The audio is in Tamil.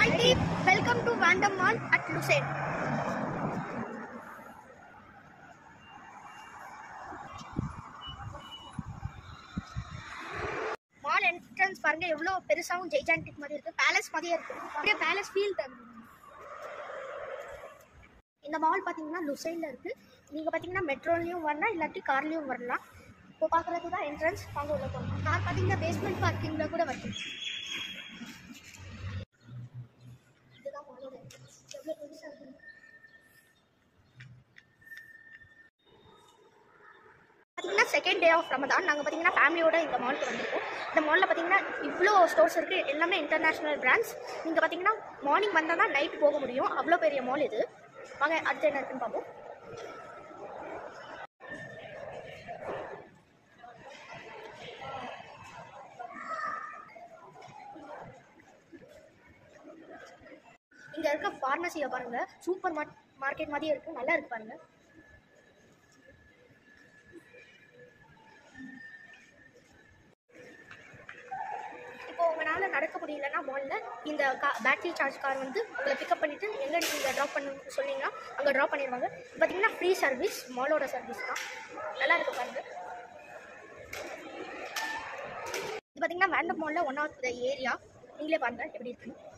Hi team, welcome to Vandam Mall at Lucerne. Mall entrance பாருங்க எவ்வளோ பெருசாகவும் ஜெய்ஜான்டிக் மாதிரி இருக்கு பேலஸ் மாதிரியே இருக்கு அப்படியே பேலஸ் ஃபீல் தருது இந்த மால் பார்த்தீங்கன்னா லுசைனில் இருக்கு நீங்கள் பார்த்தீங்கன்னா மெட்ரோலையும் வரலாம் இல்லாட்டி கார்லேயும் வரலாம் இப்போ பார்க்குறது தான் என்ட்ரன்ஸ் வாங்க உள்ள போகலாம் கார் பார்த்தீங்கன்னா பேஸ்மெண்ட் பார்க்கிங்கில் கூட வருது இதுதான் மாலோட entrance. எவ்வளோ பெருசாக இருக்கு பார்த்தீங்கன்னா செகண்ட் டே ஆஃப் ரமதான் நாங்கள் பார்த்தீங்கன்னா ஃபேமிலியோட இந்த மாலுக்கு வந்திருக்கோம் இந்த மாலில் பார்த்தீங்கன்னா இவ்வளோ ஸ்டோர்ஸ் இருக்குது எல்லாமே இன்டர்நேஷ்னல் பிராண்ட்ஸ் நீங்கள் பார்த்தீங்கன்னா மார்னிங் வந்தால் தான் நைட் போக முடியும் அவ்வளோ பெரிய மால் இது வாங்க அடுத்து என்ன இருக்குன்னு பார்ப்போம் இங்கே இருக்க ஃபார்மசியை பாருங்க சூப்பர் மார்க் மார்க்கெட் மாதிரியே இருக்கு நல்லா இருக்கு பாருங்க இப்போ உங்களால் நடக்க முடியலன்னா மாலில் இந்த கா பேட்டரி சார்ஜ் கார் வந்து உங்களை பிக்கப் பண்ணிவிட்டு எங்கே நீங்கள் ட்ராப் பண்ண சொன்னீங்கன்னா அங்கே ட்ராப் பண்ணிடுவாங்க பார்த்தீங்கன்னா ஃப்ரீ சர்வீஸ் மாலோட சர்வீஸ் தான் நல்லா இருக்கு பாருங்க இது பார்த்தீங்கன்னா வேண்டம் மாலில் ஒன் ஆஃப் த ஏரியா நீங்களே பாருங்க எப்படி இருக்குன்னு